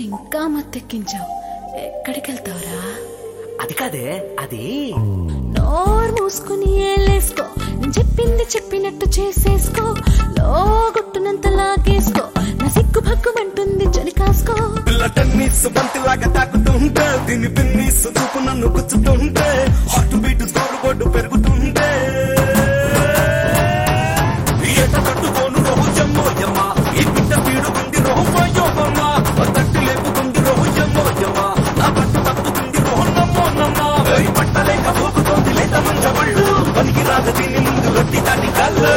ఇంకా మత్తెక్కించావు ఎక్కడికి వెళ్తావురా అది కాదే అది నోరు మూసుకుని ఏలేసుకో నేను చెప్పింది చెప్పినట్టు చేసేసుకో లోగుట్టునంత లాగేసుకో నా సిగ్గు భగ్గుమంటుంది చలి కాసుకో పిల్ల టెన్నిస్ బంతిలాగా తాకుతుంటే దీని పిన్నిస్ చూపు నన్ను గుచ్చుతుంటే హార్ట్ బీట్ స్కోర్ బోర్డు పెరుగుతుంటే ఎట కట్టుకోను రోహు జమ్మోయమ్మ ఈ బిడ్డ పీడుకుంది రోహు పోయోమమ్మ తట్టు లేపుతుంది రోహు జమ్మోయమ్మ నా పట్టు తప్పుతుంది రోహు నమ్మో నమ్మ ఈ పట్టలేక పోకుతోంది లేత మంచ బళ్ళు పనికి రాద దీని ముందు రొట్టి దాటి కళ్ళు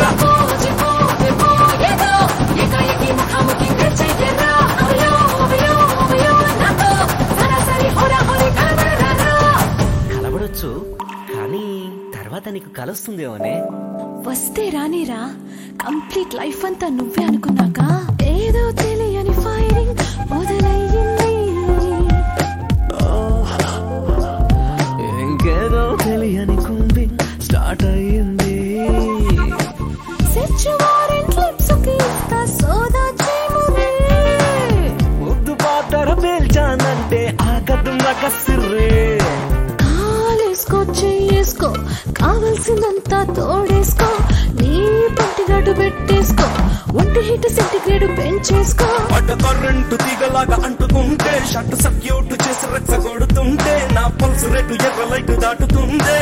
కలబడొచ్చు కానీ తర్వాత నీకు కలుస్తుందేమోనే వస్తే రానిరా కంప్లీట్ లైఫ్ అంతా నువ్వే అనుకున్నాక ఏదో తెలియని ఫైరింగ్ మొదలయ్యింది ఇంకేదో తెలియని కుంది స్టార్ట్ అయ్యింది సెర్చ్ వారెంట్ లిప్స్ కి ఇస్తా సోదా చేమురే ముద్దు పాతర పేల్చానంటే ఆగదు నకసిర్రే కాలేసుకో చెయ్యేసుకో కావలసిందంతా తోడేసుకో నీ పట్టిగడ్డు పెట్టేసుకో ఒంటి హీట్ సెంటిగ్రేడ్ పెంచేసుకో పడ్డ కరెంటు తీగలాగా అంటుకుంటే షర్ట్ సర్క్యూట్ చేసి రెచ్చగొడుతుంటే నా పల్స్ రేటు ఎర్ర లైట్ దాటుతుందే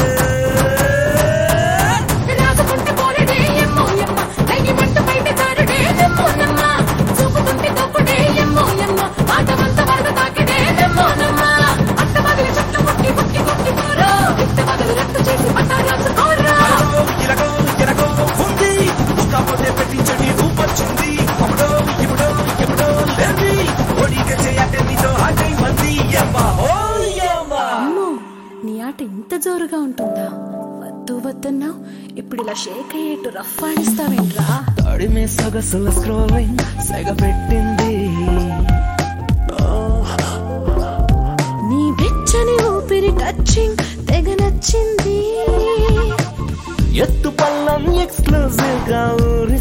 రాసుకుంటే పోలేడే ఎమ్మో ఎమ్మ నైని మంట బయట తారుడే నెమ్మో నమ్మ చూపుతుంటే తప్పుడే ఎమ్మో ఎమ్మ ఆటమంత వరద తాకిడే నెమ్మో నమ్మ అట్ట మగలి చెట్ల ముట్టి ముట్టి కొట్టి పోరో ఇట్ట మగలి రట్టు చేసి పట్ట రాసుకోరా ఇలాగో ఇలాగో ఉంది కాకపోతే పెట్టించండి రూపొచ్చింది అప్పుడో ఇప్పుడో ఎప్పుడో లేది ఒడిగా చేయటే మీతో ఆటై మంది యమ్మా ఓ యమ్మా అమ్మో నీ ఆట ఇంత జోరుగా ఉంటుందా వద్దు వద్దన్నావు ఇప్పుడు ఇలా షేక్ అయ్యేట్టు రఫ్ ఆడిస్తావేంట్రా తడిమే సొగసుల స్క్రోలింగ్ సెగ పెట్టింది నీ వెచ్చని ఊపిరి టచింగ్ తెగ నచ్చింది ఎత్తు పల్లం ఎక్స్క్లూజివ్ గా ఊరి